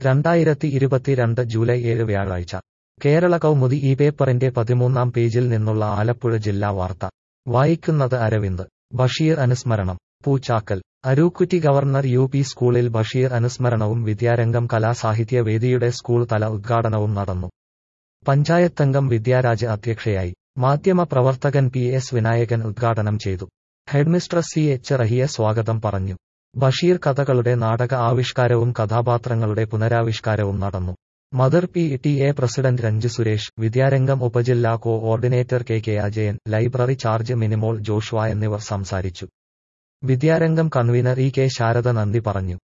രണ്ടായിരത്തി ഇരുപത്തിരണ്ട് ജൂലൈ ഏഴ് വ്യാഴാഴ്ച കേരള കൗമുദി ഈ പേപ്പറിന്റെ പതിമൂന്നാം പേജിൽ നിന്നുള്ള ആലപ്പുഴ ജില്ലാ വാർത്ത വായിക്കുന്നത് അരവിന്ദ് ബഷീർ അനുസ്മരണം Poochakkal Arookutty governor U P സ്കൂളിൽ ബഷീർ അനുസ്മരണവും വിദ്യാരംഗം കലാസാഹിത്യ വേദിയുടെ സ്കൂൾ തല ഉദ്ഘാടനവും നടന്നു പഞ്ചായത്തംഗം വിദ്യാരാജ് അധ്യക്ഷയായി മാധ്യമ പ്രവർത്തകൻ പി എസ് വിനായകൻ ഉദ്ഘാടനം ചെയ്തു ഹെഡ്മിസ്ട്രസ് സി എച്ച് റഹിയ സ്വാഗതം പറഞ്ഞു ബഷീർ കഥകളുടെ നാടക ആവിഷ്കാരവും കഥാപാത്രങ്ങളുടെ പുനരാവിഷ്കാരവും നടന്നു mother P T A president Ranju Suresh Vidyarangam ഉപജില്ലാ coordinator K K Ajayan library charge Minimol Joshua എന്നിവർ സംസാരിച്ചു Vidyarangam convener E K Sarada നന്ദി പറഞ്ഞു